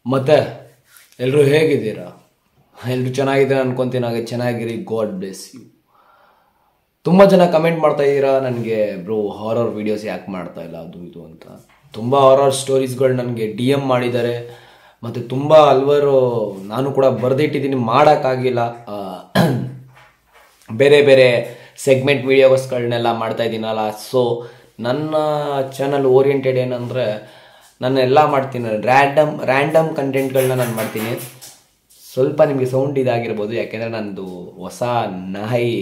ಮತ್ತೆ ಎಲ್ಲರೂ ಹೇಗಿದ್ದೀರಾ ಎಲ್ಲರೂ ಚೆನ್ನಾಗಿದ್ದೀರಾ ಅನ್ಕೊಂತೀನಿ ಹಾಗೆ ಚೆನ್ನಾಗಿರಿ ಗಾಡ್ ಬ್ಲೆಸ್ ಯು ತುಂಬ ಜನ ಕಮೆಂಟ್ ಮಾಡ್ತಾ ಇದ್ದೀರಾ ನನಗೆ ಬ್ರೋ ಹಾರರ್ ವಿಡಿಯೋಸ್ ಯಾಕೆ ಮಾಡ್ತಾ ಇಲ್ಲ ಅದು ಇದು ಅಂತ ತುಂಬ ಹಾರರ್ ಸ್ಟೋರೀಸ್ಗಳು ನನಗೆ ಡಿ ಎಮ್ ಮಾಡಿದ್ದಾರೆ ಮತ್ತು ತುಂಬ ಹಲ್ವಾರು ನಾನು ಕೂಡ ಬರೆದಿಟ್ಟಿದ್ದೀನಿ ಮಾಡೋಕ್ಕಾಗಿಲ್ಲ ಆ, ಬೇರೆ ಬೇರೆ ಸೆಗ್ಮೆಂಟ್ ವೀಡಿಯೋಸ್ಗಳನ್ನೆಲ್ಲ ಮಾಡ್ತಾ ಇದ್ದೀನಲ್ಲ ಸೊ ನನ್ನ ಚಾನಲ್ ಓರಿಯೆಂಟೆಡ್ ಏನಂದರೆ ನಾನು ಎಲ್ಲ ಮಾಡ್ತೀನಿ ರ್ಯಾಂಡಮ್ ರ್ಯಾಂಡಮ್ ಕಂಟೆಂಟ್ಗಳನ್ನ ನಾನು ಮಾಡ್ತೀನಿ ಸ್ವಲ್ಪ ನಿಮಗೆ ಸೌಂಡ್ ಇದಾಗಿರ್ಬೋದು ಯಾಕೆಂದರೆ ನಂದು ಹೊಸ ನಾಯಿ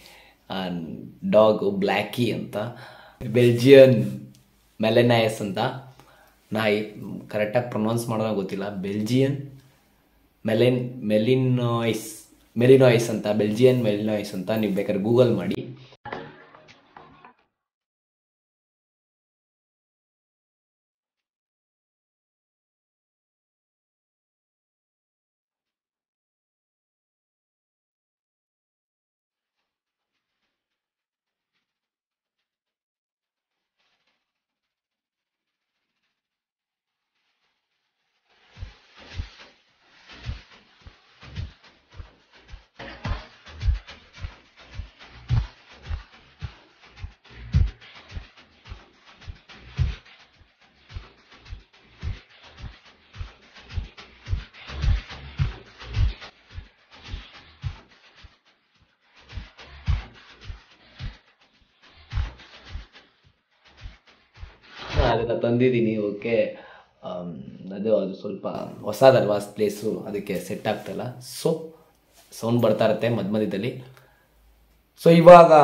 ಡಾಗು ಬ್ಲ್ಯಾಕಿ ಅಂತ ಬೆಲ್ಜಿಯನ್ ಮೆಲೆನಾಯಸ್ ಅಂತ ನಾಯಿ ಕರೆಕ್ಟಾಗಿ ಪ್ರೊನೌನ್ಸ್ ಮಾಡೋದು ಗೊತ್ತಿಲ್ಲ ಬೆಲ್ಜಿಯನ್ ಮೆಲಿನ್ ಮೆಲಿನಾಯ್ಸ್ ಮೆಲಿನಾಯ್ಸ್ ಅಂತ ಬೆಲ್ಜಿಯನ್ ಮೆಲಿನಾಯ್ಸ್ ಅಂತ ನೀವು ಬೇಕಾದ್ರೆ ಗೂಗಲ್ ಮಾಡಿ ಅದೆಲ್ಲ ತಂದಿದ್ದೀನಿ ಓಕೆ ಅದು ಅದು ಸ್ವಲ್ಪ ಹೊಸದಲ್ವಾ ಪ್ಲೇಸು ಅದಕ್ಕೆ ಸೆಟ್ ಆಗ್ತಾಯಿಲ್ಲ ಸೊ ಸೌಂಡ್ ಬರ್ತಾ ಇರುತ್ತೆ ಮಧ್ಯ ಮಧ್ಯದಲ್ಲಿ ಸೊ ಇವಾಗ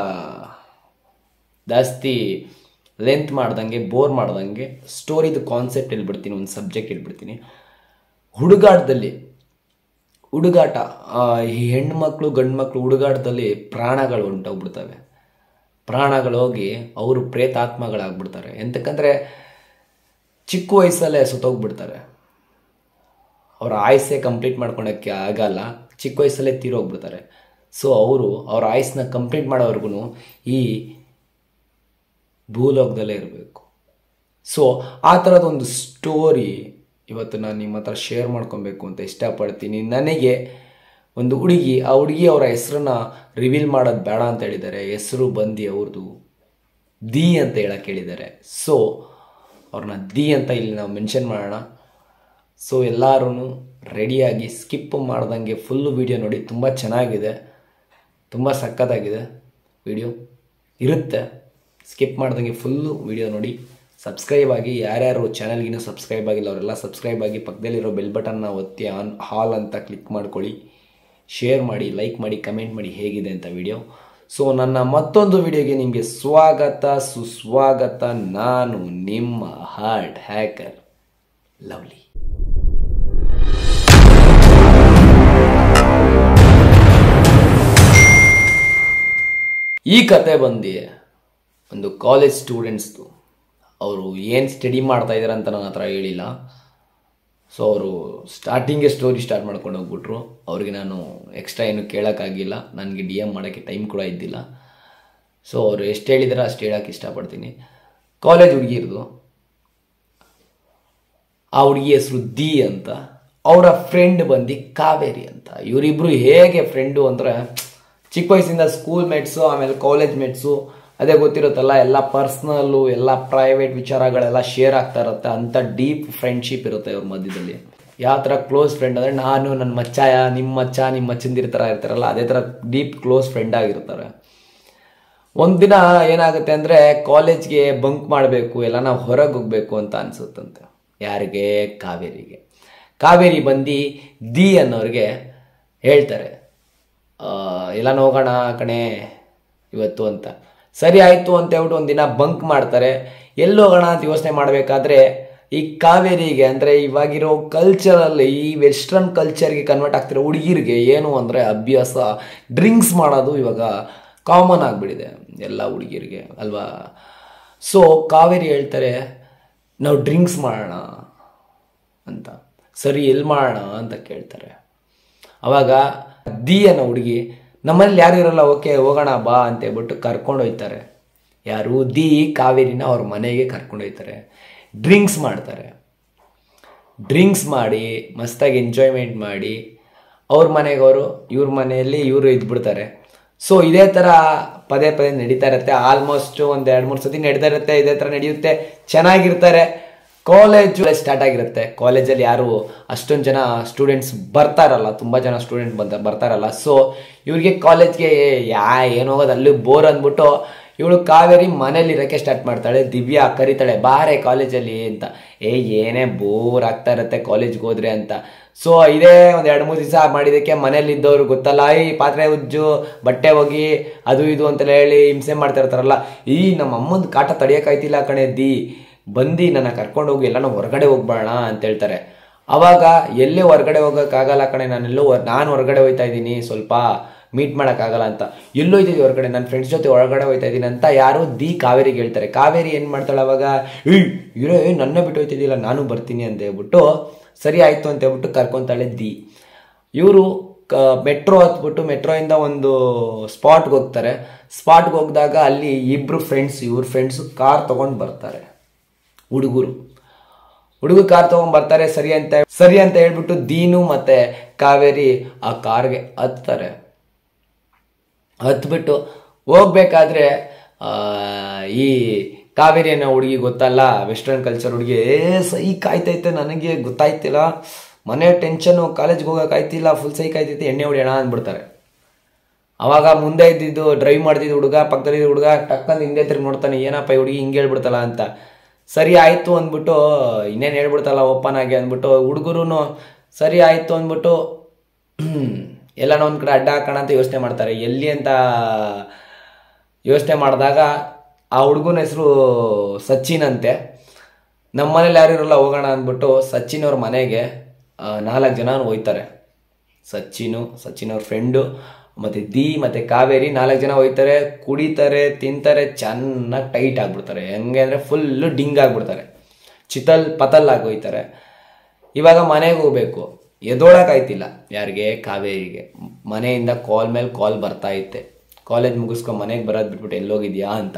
ಜಾಸ್ತಿ ಲೆಂತ್ ಮಾಡ್ದಂಗೆ ಬೋರ್ ಮಾಡ್ದಂಗೆ ಸ್ಟೋರಿದು ಕಾನ್ಸೆಪ್ಟ್ ಹೇಳ್ಬಿಡ್ತೀನಿ ಒಂದು ಸಬ್ಜೆಕ್ಟ್ ಹೇಳ್ಬಿಡ್ತೀನಿ ಹುಡುಗಾಟದಲ್ಲಿ ಹುಡುಗಾಟ ಆ, ಈ ಹೆಣ್ಮಕ್ಳು ಗಂಡು ಮಕ್ಕಳು ಹುಡುಗಾಟದಲ್ಲಿ ಪ್ರಾಣಗಳು ಹೊಂಟೋಗ್ಬಿಡ್ತವೆ ಪ್ರಾಣಗಳು ಹೋಗಿ ಅವರು ಪ್ರೇತಾತ್ಮಗಳಾಗ್ಬಿಡ್ತಾರೆ ಎಂತಕ್ಕಂದ್ರೆ ಚಿಕ್ಕ ವಯಸ್ಸಲ್ಲೇ ಸುತ್ತೋಗ್ಬಿಡ್ತಾರೆ ಅವ್ರ ಆಯಸ್ಸೇ ಕಂಪ್ಲೀಟ್ ಮಾಡ್ಕೊಳಕ್ಕೆ ಆಗಲ್ಲ ಚಿಕ್ಕ ವಯಸ್ಸಲ್ಲೇ ತೀರೋಗ್ಬಿಡ್ತಾರೆ ಸೊ ಅವರು ಅವ್ರ ಆಯಸ್ಸನ್ನ ಕಂಪ್ಲೀಟ್ ಮಾಡೋವರೆಗೂ ಈ ಭೂಲೋಕದಲ್ಲೇ ಇರಬೇಕು ಸೊ ಆ ಥರದೊಂದು ಸ್ಟೋರಿ ಇವತ್ತು ನಾನು ನಿಮ್ಮ ಹತ್ರ ಶೇರ್ ಮಾಡ್ಕೊಬೇಕು ಅಂತ ಇಷ್ಟಪಡ್ತೀನಿ ನನಗೆ ಒಂದು ಹುಡುಗಿ ಆ ಹುಡುಗಿ ಅವರ ಹೆಸರನ್ನ ರಿವೀಲ್ ಮಾಡೋದು ಬೇಡ ಅಂತ ಹೇಳಿದ್ದಾರೆ ಹೆಸರು ಬಂದು ಅವ್ರದ್ದು ದಿ ಅಂತ ಹೇಳಕ್ಕೆ ಹೇಳಿದ್ದಾರೆ ಸೊ ಅವ್ರನ್ನ ದಿ ಅಂತ ಇಲ್ಲಿ ನಾವು ಮೆನ್ಷನ್ ಮಾಡೋಣ ಸೊ ಎಲ್ಲರೂ ರೆಡಿಯಾಗಿ ಸ್ಕಿಪ್ ಮಾಡ್ದಂಗೆ ಫುಲ್ಲು ವೀಡಿಯೋ ನೋಡಿ ತುಂಬ ಚೆನ್ನಾಗಿದೆ ತುಂಬ ಸಖತ್ತಾಗಿದೆ ವಿಡಿಯೋ ಇರುತ್ತೆ ಸ್ಕಿಪ್ ಮಾಡ್ದಂಗೆ ಫುಲ್ಲು ವಿಡಿಯೋ ನೋಡಿ ಸಬ್ಸ್ಕ್ರೈಬ್ ಆಗಿ ಯಾರ್ಯಾರು ಚಾನಲ್ಗಿನ್ನೂ ಸಬ್ಸ್ಕ್ರೈಬ್ ಆಗಿಲ್ಲ ಅವರೆಲ್ಲ ಸಬ್ಸ್ಕ್ರೈಬ್ ಆಗಿ ಪಕ್ಕದಲ್ಲಿರೋ ಬೆಲ್ ಬಟನ್ನ ಒತ್ತಿ ಆನ್ ಹಾಲ್ ಅಂತ ಕ್ಲಿಕ್ ಮಾಡ್ಕೊಳ್ಳಿ ಶೇರ್ ಮಾಡಿ ಲೈಕ್ ಮಾಡಿ ಕಮೆಂಟ್ ಮಾಡಿ ಹೇಗಿದೆ ಅಂತ ವಿಡಿಯೋ ಸೊ ನನ್ನ ಮತ್ತೊಂದು ವಿಡಿಯೋಗೆ ನಿಮಗೆ ಸ್ವಾಗತ ಸುಸ್ವಾಗತ ನಾನು ನಿಮ್ಮ ಹಾರ್ಟ್ ಹ್ಯಾಕರ್ ಲವ್ಲಿ ಈ ಕತೆ ಬಂದು ಒಂದು ಕಾಲೇಜ್ ಸ್ಟೂಡೆಂಟ್ಸ್ದು ಅವರು ಏನು ಸ್ಟಡಿ ಮಾಡ್ತಾ ಇದ್ದಾರೆ ಅಂತ ನನ್ನ ಹತ್ರ ಹೇಳಿಲ್ಲ ಸೊ ಅವರು ಸ್ಟಾರ್ಟಿಂಗೇ ಸ್ಟೋರಿ ಸ್ಟಾರ್ಟ್ ಮಾಡ್ಕೊಂಡು ಹೋಗ್ಬಿಟ್ರು ಅವ್ರಿಗೆ ನಾನು ಎಕ್ಸ್ಟ್ರಾ ಏನು ಕೇಳೋಕ್ಕಾಗಿಲ್ಲ ನನಗೆ ಡಿ ಎಮ್ ಮಾಡೋಕ್ಕೆ ಟೈಮ್ ಕೂಡ ಇದ್ದಿಲ್ಲ ಸೊ ಅವರು ಎಷ್ಟು ಹೇಳಿದಾರೆ ಅಷ್ಟು ಹೇಳೋಕ್ಕೆ ಇಷ್ಟಪಡ್ತೀನಿ ಕಾಲೇಜ್ ಹುಡುಗಿರ್ದು ಆ ಹುಡುಗಿ ಹೆಸರು ದಿ ಅಂತ ಅವರ ಫ್ರೆಂಡ್ ಬಂದು ಕಾವೇರಿ ಅಂತ ಇವರಿಬ್ರು ಹೇಗೆ ಫ್ರೆಂಡು ಅಂದರೆ ಚಿಕ್ಕ ವಯಸ್ಸಿಂದ ಸ್ಕೂಲ್ ಮೇಟ್ಸು ಆಮೇಲೆ ಕಾಲೇಜ್ ಮೇಟ್ಸು ಅದೇ ಗೊತ್ತಿರುತ್ತಲ್ಲ ಎಲ್ಲ ಪರ್ಸ್ನಲ್ಲು ಎಲ್ಲ ಪ್ರೈವೇಟ್ ವಿಚಾರಗಳೆಲ್ಲ ಶೇರ್ ಆಗ್ತಾ ಇರುತ್ತೆ ಅಂಥ ಡೀಪ್ ಫ್ರೆಂಡ್ಶಿಪ್ ಇರುತ್ತೆ ಇವ್ರ ಮಧ್ಯದಲ್ಲಿ ಯಾವ ಥರ ಕ್ಲೋಸ್ ಫ್ರೆಂಡ್ ಅಂದರೆ ನಾನು ನನ್ನ ಮಚ್ಚಾಯ ನಿಮ್ಮ ಮಚ್ಚ ನಿಮ್ಮ ಮಚ್ಚಂದಿರ ಥರ ಇರ್ತಾರಲ್ಲ ಅದೇ ಥರ ಡೀಪ್ ಕ್ಲೋಸ್ ಫ್ರೆಂಡ್ ಆಗಿರ್ತಾರೆ ಒಂದಿನ ಏನಾಗುತ್ತೆ ಅಂದರೆ ಕಾಲೇಜ್ಗೆ ಬಂಕ್ ಮಾಡಬೇಕು ಎಲ್ಲ ನಾವು ಹೊರಗೆ ಹೋಗ್ಬೇಕು ಅಂತ ಅನಿಸುತ್ತಂತೆ ಯಾರಿಗೆ ಕಾವೇರಿಗೆ ಕಾವೇರಿ ಬಂದು ದಿ ಅನ್ನೋರಿಗೆ ಹೇಳ್ತಾರೆ ಆ, ಎಲ್ಲ ಹೋಗೋಣ ಕಣೆ ಇವತ್ತು ಅಂತ ಸರಿ ಆಯಿತು ಅಂತ ಹೇಳ್ಬಿಟ್ಟು ಒಂದಿನ ಬಂಕ್ ಮಾಡ್ತಾರೆ ಎಲ್ಲಿ ಹೋಗೋಣ ಅಂತ ಯೋಚನೆ ಮಾಡಬೇಕಾದ್ರೆ ಈ ಕಾವೇರಿಗೆ ಅಂದರೆ ಇವಾಗಿರೋ ಕಲ್ಚರಲ್ಲಿ ಈ ವೆಸ್ಟರ್ನ್ ಕಲ್ಚರ್ಗೆ ಕನ್ವರ್ಟ್ ಆಗ್ತಿರೋ ಹುಡುಗಿರಿಗೆ ಏನು ಅಂದರೆ ಅಭ್ಯಾಸ ಡ್ರಿಂಕ್ಸ್ ಮಾಡೋದು ಇವಾಗ ಕಾಮನ್ ಆಗಿಬಿಟ್ಟಿದೆ ಎಲ್ಲ ಹುಡುಗಿರಿಗೆ ಅಲ್ವಾ ಸೊ ಕಾವೇರಿ ಹೇಳ್ತಾರೆ ನಾವು ಡ್ರಿಂಕ್ಸ್ ಮಾಡೋಣ ಅಂತ ಸರಿ ಎಲ್ಲಿ ಮಾಡೋಣ ಅಂತ ಕೇಳ್ತಾರೆ ಅವಾಗ ದಿ ಅನ್ನೋ ಹುಡುಗಿ ನಮ್ಮಲ್ಲಿ ಯಾರು ಇರಲ್ಲ ಓಕೆ ಹೋಗೋಣ ಬಾ ಅಂತ ಹೇಳ್ಬಿಟ್ಟು ಕರ್ಕೊಂಡು ಹೋಯ್ತಾರೆ ಯಾರು ದಿ ಕಾವೇರಿನ ಅವ್ರ ಮನೆಗೆ ಕರ್ಕೊಂಡು ಹೋಯ್ತಾರೆ ಡ್ರಿಂಕ್ಸ್ ಮಾಡ್ತಾರೆ ಡ್ರಿಂಕ್ಸ್ ಮಾಡಿ ಮಸ್ತಾಗಿ ಎಂಜಾಯ್ಮೆಂಟ್ ಮಾಡಿ ಅವ್ರ ಮನೆಗೆ ಅವರು ಇವ್ರ ಮನೆಯಲ್ಲಿ ಇವರು ಇದ್ಬಿಡ್ತಾರೆ ಸೊ ಇದೇ ಥರ ಪದೇ ಪದೇ ನಡೀತಾ ಇರುತ್ತೆ ಆಲ್ಮೋಸ್ಟ್ ಒಂದು ಎರಡು ಮೂರು ಸತಿ ನಡೀತಾ ಇರುತ್ತೆ ಇದೇ ಥರ ನಡೆಯುತ್ತೆ ಚೆನ್ನಾಗಿರ್ತಾರೆ ಕಾಲೇಜು ಸ್ಟಾರ್ಟ್ ಆಗಿರುತ್ತೆ ಕಾಲೇಜಲ್ಲಿ ಯಾರು ಅಷ್ಟೊಂದು ಜನ ಸ್ಟೂಡೆಂಟ್ಸ್ ಬರ್ತಾರಲ್ಲ ತುಂಬ ಜನ ಸ್ಟೂಡೆಂಟ್ ಬಂದ ಬರ್ತಾರಲ್ಲ ಸೊ ಇವ್ರಿಗೆ ಕಾಲೇಜ್ಗೆ ಯಾ ಏನು ಹೋಗೋದು ಅಲ್ಲಿ ಬೋರ್ ಅಂದ್ಬಿಟ್ಟು ಇವಳು ಕಾವೇರಿ ಮನೇಲಿ ಇರೋಕ್ಕೆ ಸ್ಟಾರ್ಟ್ ಮಾಡ್ತಾಳೆ ದಿವ್ಯಾ ಕರಿತಾಳೆ ಬಾರೆ ಕಾಲೇಜಲ್ಲಿ ಅಂತ ಏ ಏನೇ ಬೋರ್ ಆಗ್ತಾ ಇರುತ್ತೆ ಕಾಲೇಜ್ಗೆ ಹೋದ್ರೆ ಅಂತ ಸೊ ಇದೇ ಒಂದು ಎರಡು ಮೂರು ದಿವಸ ಮಾಡಿದ್ದಕ್ಕೆ ಮನೇಲಿ ಇದ್ದವ್ರು ಗೊತ್ತಲ್ಲ ಈ ಪಾತ್ರೆ ಉಜ್ಜು ಬಟ್ಟೆ ಹೋಗಿ ಅದು ಇದು ಅಂತೆಲ್ಲ ಹೇಳಿ ಹಿಂಸೆ ಮಾಡ್ತಾ ಇರ್ತಾರಲ್ಲ ಈ ನಮ್ಮ ಅಮ್ಮಂದು ಕಾಟ ತಡಿಯೋಕ್ಕಾಯ್ತಿಲ್ಲ ಕಣೆ ದಿ ಬಂದು ನನ್ನ ಕರ್ಕೊಂಡು ಹೋಗಿ ಎಲ್ಲಾನು ಹೊರಗಡೆ ಹೋಗ್ಬೇಡ ಅಂತ ಹೇಳ್ತಾರೆ ಅವಾಗ ಎಲ್ಲೇ ಹೊರಗಡೆ ಹೋಗೋಕ್ಕಾಗಲ್ಲ ಕಣೆ ನಾನೆಲ್ಲೋ ನಾನು ಹೊರಗಡೆ ಹೋಗ್ತಾ ಇದ್ದೀನಿ ಸ್ವಲ್ಪ ಮೀಟ್ ಮಾಡೋಕ್ಕಾಗಲ್ಲ ಅಂತ ಎಲ್ಲೋ ಇದ್ದೀವಿ ಹೊರಗಡೆ ನನ್ನ ಫ್ರೆಂಡ್ಸ್ ಜೊತೆ ಹೊರಗಡೆ ಹೋಗ್ತಾ ಇದ್ದೀನಿ ಅಂತ ಯಾರೋ ದಿ ಕಾವೇರಿಗೆ ಹೇಳ್ತಾರೆ ಕಾವೇರಿ ಏನು ಮಾಡ್ತಾಳೆ ಅವಾಗ ಏಯ್ ಇರೋ ನನ್ನ ಬಿಟ್ಟು ಹೋಯ್ತಿದ್ದಿಲ್ಲ ನಾನು ಬರ್ತೀನಿ ಅಂತ ಹೇಳ್ಬಿಟ್ಟು ಸರಿ ಆಯಿತು ಅಂತ ಹೇಳ್ಬಿಟ್ಟು ಕರ್ಕೊತಾಳೆ ದಿ ಇವರು ಕ ಮೆಟ್ರೋ ಹತ್ಬಿಟ್ಟು ಮೆಟ್ರೋಯಿಂದ ಒಂದು ಸ್ಪಾಟ್ಗೆ ಹೋಗ್ತಾರೆ ಸ್ಪಾಟ್ಗೆ ಹೋಗಿದಾಗ ಅಲ್ಲಿ ಇಬ್ಬರು ಫ್ರೆಂಡ್ಸ್ ಇವ್ರ ಫ್ರೆಂಡ್ಸು ಕಾರ್ ತೊಗೊಂಡು ಬರ್ತಾರೆ ಹುಡುಗರು ಹುಡುಗರು ಕಾರ್ ತೊಗೊಂಡ್ ಬರ್ತಾರೆ ಸರಿ ಅಂತ ಸರಿ ಅಂತ ಹೇಳ್ಬಿಟ್ಟು ದೀನು ಮತ್ತೆ ಕಾವೇರಿ ಆ ಕಾರ್ಗೆ ಹತ್ತಾರೆ ಹತ್ಬಿಟ್ಟು ಹೋಗ್ಬೇಕಾದ್ರೆ ಆ, ಈ ಕಾವೇರಿ ಅನ್ನೋ ಹುಡುಗಿ ಗೊತ್ತಲ್ಲ ವೆಸ್ಟರ್ನ್ ಕಲ್ಚರ್ ಹುಡುಗಿ ಏ ಸೈಕ್ ಆಯ್ತೈತೆ ನನಗೆ ಗೊತ್ತಾಯ್ತಿಲ್ಲ ಮನೆ ಟೆನ್ಷನು ಕಾಲೇಜ್ಗೆ ಹೋಗೋಕ್ಕಾಯ್ತಿಲ್ಲ ಫುಲ್ ಸೈಕ್ ಆಯ್ತೈತೆ ಎಣ್ಣೆ ಹೊಡಿಯೋಣ ಅಂದ್ಬಿಡ್ತಾರೆ ಅವಾಗ ಮುಂದೆ ಇದ್ದಿದ್ದು ಡ್ರೈವ್ ಮಾಡ್ತಿದ್ದು ಹುಡುಗ ಪಕ್ಕದಲ್ಲಿ ಹುಡುಗ ಟಕ್ಕಂದು ಹಿಂದೆ ತಿರುಗಿ ನೋಡ್ತಾನೆ ಏನಪ್ಪ ಈ ಹುಡುಗಿ ಹಿಂಗೆ ಹೇಳ್ಬಿಡ್ತಲ್ಲ ಅಂತ ಸರಿ ಆಯಿತು ಅಂದ್ಬಿಟ್ಟು ಇನ್ನೇನು ಹೇಳ್ಬಿಡ್ತಲ್ಲ ಓಪನ್ ಆಗಿ ಅಂದ್ಬಿಟ್ಟು ಹುಡುಗರು ಸರಿ ಆಯಿತು ಅಂದ್ಬಿಟ್ಟು ಎಲ್ಲಾನ ಒಂದು ಕಡೆ ಅಡ್ಡ ಹಾಕೋಣ ಅಂತ ಯೋಚನೆ ಮಾಡ್ತಾರೆ ಎಲ್ಲಿ ಅಂತ ಯೋಚನೆ ಮಾಡಿದಾಗ ಆ ಹುಡುಗನ ಹೆಸರು ಸಚಿನ್ ಅಂತೆ ನಮ್ಮ ಮನೇಲಿ ಯಾರು ಇರಲ್ಲ ಹೋಗೋಣ ಅಂದ್ಬಿಟ್ಟು ಸಚಿನ್ ಅವ್ರ ಮನೆಗೆ ನಾಲ್ಕು ಜನ ಹೋಯ್ತಾರೆ ಸಚಿನು ಸಚಿನ್ ಅವ್ರ ಫ್ರೆಂಡು ಮತ್ತು ದಿ ಮತ್ತು ಕಾವೇರಿ ನಾಲ್ಕು ಜನ ಹೋಯ್ತಾರೆ ಕುಡಿತಾರೆ ತಿಂತಾರೆ ಚೆನ್ನಾಗಿ ಟೈಟ್ ಆಗಿಬಿಡ್ತಾರೆ ಹೆಂಗೆ ಅಂದರೆ ಫುಲ್ಲು ಡಿಂಗ್ ಆಗಿಬಿಡ್ತಾರೆ ಚಿತಲ್ ಪತಲ್ ಆಗಿ ಹೋಯ್ತಾರೆ ಇವಾಗ ಮನೆಗೆ ಹೋಗ್ಬೇಕು ಎದೋಳಕ್ಕಾಯ್ತಿಲ್ಲ ಯಾರಿಗೆ ಕಾವೇರಿಗೆ ಮನೆಯಿಂದ ಕಾಲ್ ಮೇಲೆ ಕಾಲ್ ಬರ್ತಾ ಐತೆ ಕಾಲೇಜ್ ಮುಗಿಸ್ಕೊಂಡು ಮನೆಗೆ ಬರೋದು ಬಿಟ್ಬಿಟ್ಟು ಎಲ್ಲೋಗಿದ್ಯಾ ಅಂತ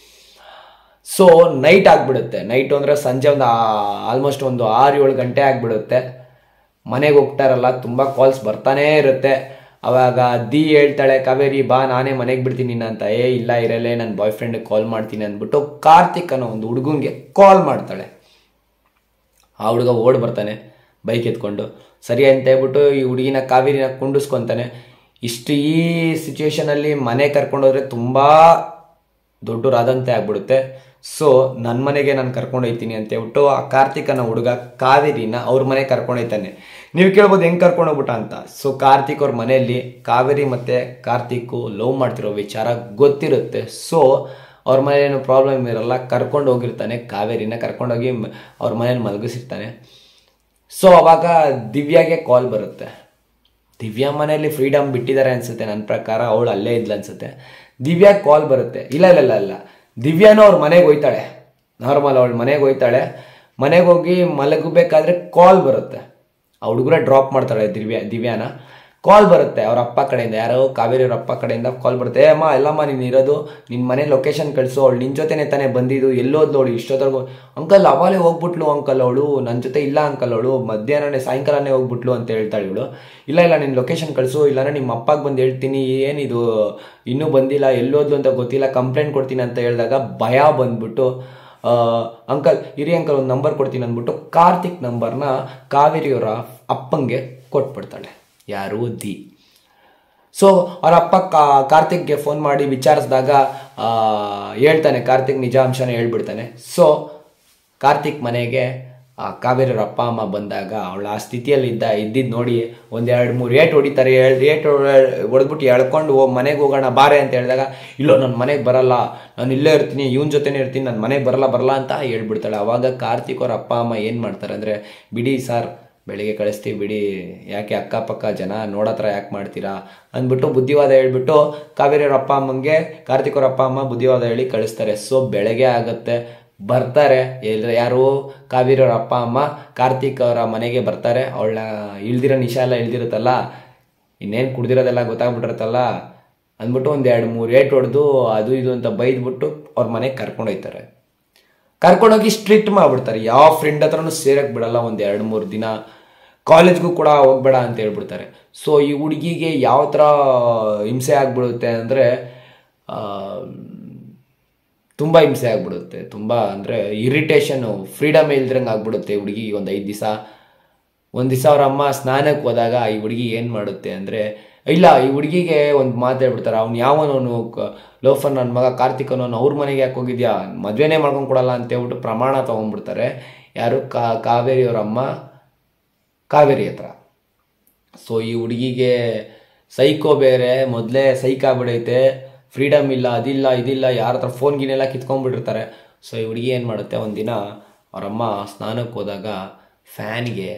ಸೊ ನೈಟ್ ಆಗಿಬಿಡುತ್ತೆ ನೈಟ್ ಅಂದರೆ ಸಂಜೆ ಒಂದು ಆಲ್ಮೋಸ್ಟ್ ಒಂದು ಆರು ಏಳು ಗಂಟೆ ಆಗಿಬಿಡುತ್ತೆ ಮನೆಗೆ ಹೋಗ್ತಾರಲ್ಲ ತುಂಬ ಕಾಲ್ಸ್ ಬರ್ತಾನೇ ಇರುತ್ತೆ ಅವಾಗ ದಿ ಹೇಳ್ತಾಳೆ ಕಾವೇರಿ ಬಾ ನಾನೇ ಮನೆಗೆ ಬಿಡ್ತೀನಿ ನಿನ್ನ ಅಂತ ಏ ಇಲ್ಲ ಇರಲ್ಲೇ ನನ್ನ ಬಾಯ್ ಫ್ರೆಂಡಿಗೆ ಕಾಲ್ ಮಾಡ್ತೀನಿ ಅಂದ್ಬಿಟ್ಟು ಕಾರ್ತಿಕ್ ಅನ್ನೋ ಒಂದು ಹುಡುಗಂಗೆ ಕಾಲ್ ಮಾಡ್ತಾಳೆ ಆ ಹುಡುಗ ಓಡ್ ಬರ್ತಾನೆ ಬೈಕ್ ಎತ್ಕೊಂಡು ಸರಿ ಅಂತ ಹೇಳ್ಬಿಟ್ಟು ಈ ಹುಡುಗಿನ ಕಾವೇರಿನ ಕುಂಡಿಸ್ಕೊತಾನೆ ಇಷ್ಟು ಈ ಸಿಚುವೇಶನಲ್ಲಿ ಮನೆ ಕರ್ಕೊಂಡೋದ್ರೆ ತುಂಬ ದೊಡ್ಡರಾದಂತೆ ಆಗ್ಬಿಡುತ್ತೆ ಸೊ ನನ್ನ ಮನೆಗೆ ನಾನು ಕರ್ಕೊಂಡು ಹೋಗ್ತೀನಿ ಅಂತ ಹೇಳ್ಬಿಟ್ಟು ಆ ಕಾರ್ತಿಕನ ಹುಡುಗ ಕಾವೇರಿನ ಅವ್ರ ಮನೆಗೆ ಕರ್ಕೊಂಡು ಹೋಗ್ತಾನೆ ನೀವು ಕೇಳ್ಬೋದು ಹೆಂಗೆ ಕರ್ಕೊಂಡು ಹೋಗ್ಬಿಟ್ಟ ಅಂತ ಸೊ ಕಾರ್ತಿಕ್ ಅವ್ರ ಮನೆಯಲ್ಲಿ ಕಾವೇರಿ ಮತ್ತು ಕಾರ್ತಿಕ್ಕು ಲವ್ ಮಾಡ್ತಿರೋ ವಿಚಾರ ಗೊತ್ತಿರುತ್ತೆ ಸೊ ಅವ್ರ ಮನೇಲಿ ಏನು ಪ್ರಾಬ್ಲಮ್ ಇರಲ್ಲ ಕರ್ಕೊಂಡು ಹೋಗಿರ್ತಾನೆ ಕಾವೇರಿನ ಕರ್ಕೊಂಡೋಗಿ ಮ- ಅವ್ರ ಮನೇಲಿ ಮಲಗಿಸಿರ್ತಾನೆ ಸೊ ಅವಾಗ ದಿವ್ಯಾಗೆ ಕಾಲ್ ಬರುತ್ತೆ ದಿವ್ಯಾ ಮನೆಯಲ್ಲಿ ಫ್ರೀಡಮ್ ಬಿಟ್ಟಿದ್ದಾರೆ ಅನ್ಸುತ್ತೆ ನನ್ನ ಪ್ರಕಾರ ಅವಳು ಅಲ್ಲೇ ಇದ್ಲು ಅನ್ಸುತ್ತೆ ದಿವ್ಯಾ ಕಾಲ್ ಬರುತ್ತೆ ಇಲ್ಲ ಇಲ್ಲ ಇಲ್ಲ ಇಲ್ಲ ದಿವ್ಯಾನು ಅವ್ರ ಮನೆಗೆ ಹೋಯ್ತಾಳೆ ನಾರ್ಮಲ್ ಅವಳು ಮನೆಗೆ ಹೋಯ್ತಾಳೆ ಮನೆಗೆ ಹೋಗಿ ಮಲಗಬೇಕಾದ್ರೆ ಕಾಲ್ ಬರುತ್ತೆ ಆ ಹುಡುಗರ ಡ್ರಾಪ್ ಮಾಡ್ತಾಳೆ ದಿವ್ಯಾ ದಿವ್ಯಾನ ಕಾಲ್ ಬರುತ್ತೆ ಅವ್ರ ಅಪ್ಪ ಕಡೆಯಿಂದ ಯಾರೋ ಕಾವೇರಿ ಅವ್ರ ಅಪ್ಪ ಕಡೆಯಿಂದ ಕಾಲ್ ಬರುತ್ತೆ ಏ ಅಮ್ಮ ಎಲ್ಲಮ್ಮ ನೀನು ಇರೋದು ನಿನ್ನ ಮನೆ ಲೊಕೇಶನ್ ಕಳಿಸು ಅವಳು ನಿನ್ನ ಜೊತೆನೇ ತಾನೇ ಬಂದಿದ್ದು ಎಲ್ಲೋದ್ಲು ಅವಳು ಇಷ್ಟೊತ್ತರೆಗೂ ಅಂಕಲ್ ಅವಾಗಲೇ ಹೋಗ್ಬಿಟ್ಲು ಅಂಕಲ್ ಅವಳು ನನ್ನ ಜೊತೆ ಇಲ್ಲ ಅಂಕಲ್ ಅವಳು ಮಧ್ಯಾಹ್ನನೇ ಸಾಯಂಕಾಲನೇ ಹೋಗ್ಬಿಟ್ಲು ಅಂತ ಹೇಳ್ತಾಳೆ ಇವಳು ಇಲ್ಲ ಇಲ್ಲ ನಿನ್ನ ಲೊಕೇಶನ್ ಕಳಿಸು ಇಲ್ಲಾಂದ್ರೆ ನಿಮ್ಮ ಅಪ್ಪಗೆ ಬಂದು ಹೇಳ್ತೀನಿ ಏನಿದು ಇನ್ನೂ ಬಂದಿಲ್ಲ ಎಲ್ಲೋದ್ಲು ಅಂತ ಗೊತ್ತಿಲ್ಲ ಕಂಪ್ಲೇಂಟ್ ಕೊಡ್ತೀನಿ ಅಂತ ಹೇಳಿದಾಗ ಭಯ ಬಂದ್ಬಿಟ್ಟು ಆ, ಅಂಕಲ್ ಹಿರಿಯ ಅಂಕಲ್ ಒಂದು ನಂಬರ್ ಕೊಡ್ತೀನಿ ಅಂದ್ಬಿಟ್ಟು ಕಾರ್ತಿಕ್ ನಂಬರ್ನ ಕಾವೇರಿಯವರ ಅಪ್ಪಂಗೆ ಕೊಟ್ಬಿಡ್ತಾಳೆ ಯಾರು ದಿ ಸೊ ಅವ್ರ ಅಪ್ಪ ಕಾ ಕಾರ್ತಿಕ್ಗೆ ಫೋನ್ ಮಾಡಿ ವಿಚಾರಿಸಿದಾಗ ಆ, ಹೇಳ್ತಾನೆ ಕಾರ್ತಿಕ್ ನಿಜಾಂಶನ ಹೇಳ್ಬಿಡ್ತಾನೆ ಸೊ ಕಾರ್ತಿಕ್ ಮನೆಗೆ ಆ ಕಾವೇರಿಯವ್ರ ಅಪ್ಪ ಅಮ್ಮ ಬಂದಾಗ ಅವಳು ಆ ಸ್ಥಿತಿಯಲ್ಲಿ ಇದ್ದ ಇದ್ದಿದ್ದು ನೋಡಿ ಒಂದೆರಡು ಮೂರು ರೇಟ್ ಹೊಡಿತಾರೆ ರೇಟ್ ಹೊಡೆದ್ಬಿಟ್ಟು ಎಳ್ಕೊಂಡು ಹೋಗಿ ಮನೆಗೆ ಹೋಗೋಣ ಬಾರೆ ಅಂತ ಹೇಳಿದಾಗ ಇಲ್ಲೋ ನನ್ನ ಮನೆಗೆ ಬರಲ್ಲ ನಾನು ಇಲ್ಲೇ ಇರ್ತೀನಿ ಇವನ ಜೊತೆನೇ ಇರ್ತೀನಿ ನನ್ನ ಮನೆಗೆ ಬರಲ್ಲ ಬರಲ್ಲ ಅಂತ ಹೇಳ್ಬಿಡ್ತಾಳೆ ಅವಾಗ ಕಾರ್ತಿಕ್ ಅವ್ರ ಅಪ್ಪ ಅಮ್ಮ ಏನು ಮಾಡ್ತಾರೆ ಅಂದರೆ ಬಿಡಿ ಸರ್ ಬೆಳಿಗ್ಗೆ ಕಳಿಸ್ತೀವಿ ಬಿಡಿ ಯಾಕೆ ಅಕ್ಕಪಕ್ಕ ಜನ ನೋಡತ್ರ ಯಾಕೆ ಮಾಡ್ತೀರಾ ಅಂದ್ಬಿಟ್ಟು ಬುದ್ಧಿವಾದ ಹೇಳ್ಬಿಟ್ಟು ಕಾವೇರಿ ಅವ್ರ ಅಪ್ಪ ಅಮ್ಮಂಗೆ ಕಾರ್ತಿಕ್ ಅವ್ರ ಅಪ್ಪ ಅಮ್ಮ ಬುದ್ಧಿವಾದ ಹೇಳಿ ಕಳಿಸ್ತಾರೆ ಸೊ ಬೆಳಗ್ಗೆ ಆಗುತ್ತೆ ಬರ್ತಾರೆ ಎಲ್ ಯಾರು ಕಾವೇರಿ ಅವ್ರ ಅಪ್ಪ ಅಮ್ಮ ಕಾರ್ತಿಕ್ ಅವರ ಮನೆಗೆ ಬರ್ತಾರೆ ಅವಳನ್ನ ಇಳ್ದಿರೋ ನಿಶಾ ಎಲ್ಲ ಇಳ್ದಿರುತ್ತಲ್ಲ ಇನ್ನೇನು ಕುಡ್ದಿರೋದೆಲ್ಲ ಗೊತ್ತಾಗ್ಬಿಟ್ಟಿರುತ್ತಲ್ಲ ಅಂದ್ಬಿಟ್ಟು ಒಂದು ಎರಡು ಮೂರು ಏಟ್ ಹೊಡೆದು ಅದು ಇದು ಅಂತ ಬೈದ್ಬಿಟ್ಟು ಅವ್ರ ಮನೆಗೆ ಕರ್ಕೊಂಡು ಹೋಯ್ತಾರೆ ಕರ್ಕೊಂಡೋಗಿ ಸ್ಟ್ರಿಕ್ಟ್ ಮಾಡ್ಬಿಡ್ತಾರೆ ಯಾವ ಫ್ರೆಂಡ್ ಹತ್ರನೂ ಸೇರಕ್ಕೆ ಬಿಡಲ್ಲ ಒಂದು ಎರಡು ಮೂರು ದಿನ ಕಾಲೇಜ್ಗೂ ಕೂಡ ಹೋಗ್ಬೇಡ ಅಂತ ಹೇಳ್ಬಿಡ್ತಾರೆ ಸೊ ಈ ಹುಡುಗಿಗೆ ಯಾವ ಥರ ಹಿಂಸೆ ಆಗ್ಬಿಡುತ್ತೆ ಅಂದರೆ ತುಂಬ ಹಿಂಸೆ ಆಗ್ಬಿಡುತ್ತೆ ತುಂಬ ಅಂದರೆ ಇರಿಟೇಷನು ಫ್ರೀಡಮ್ ಇಲ್ದ್ರಂಗೆ ಆಗ್ಬಿಡುತ್ತೆ ಹುಡುಗಿಗೆ ಒಂದು ಐದು ದಿವಸ ಒಂದು ದಿವಸ ಅವ್ರ ಅಮ್ಮ ಸ್ನಾನಕ್ಕೆ ಹೋದಾಗ ಈ ಹುಡುಗಿ ಏನು ಮಾಡುತ್ತೆ ಅಂದರೆ ಇಲ್ಲ ಈ ಹುಡುಗಿಗೆ ಒಂದು ಮಾತು ಹೇಳ್ಬಿಡ್ತಾರೆ ಅವ್ನು ಯಾವನವನು ಲೋಫರ್ ನನ್ನ ಮಗ ಕಾರ್ತಿಕನವನು ಅವ್ರ ಮನೆಗೆ ಯಾಕೆ ಹೋಗಿದ್ಯಾ ಮದುವೆನೇ ಮಾಡ್ಕೊಂಡು ಕೊಡಲ್ಲ ಅಂತ ಹೇಳ್ಬಿಟ್ಟು ಪ್ರಮಾಣ ತೊಗೊಂಡ್ಬಿಡ್ತಾರೆ ಯಾರು ಕಾ ಕಾವೇರಿ ಅವ್ರ ಅಮ್ಮ ಕಾವೇರಿ ಹತ್ರ ಸೊ ಈ ಹುಡುಗಿಗೆ ಸೈಕೋ ಬೇರೆ ಮೊದಲೇ ಸೈಕ್ ಆಗ್ಬಿಡೈತೆ ಫ್ರೀಡಮ್ ಇಲ್ಲ ಅದಿಲ್ಲ ಇದಿಲ್ಲ ಯಾರ ಹತ್ರ ಫೋನ್ ಗೀನೆಲ್ಲ ಕಿತ್ಕೊಂಡ್ಬಿಟ್ಟಿರ್ತಾರೆ ಸೊ ಈ ಹುಡುಗಿ ಏನು ಮಾಡುತ್ತೆ ಒಂದಿನ ಅವರಮ್ಮ ಸ್ನಾನಕ್ಕೆ ಹೋದಾಗ ಫ್ಯಾನ್ಗೆ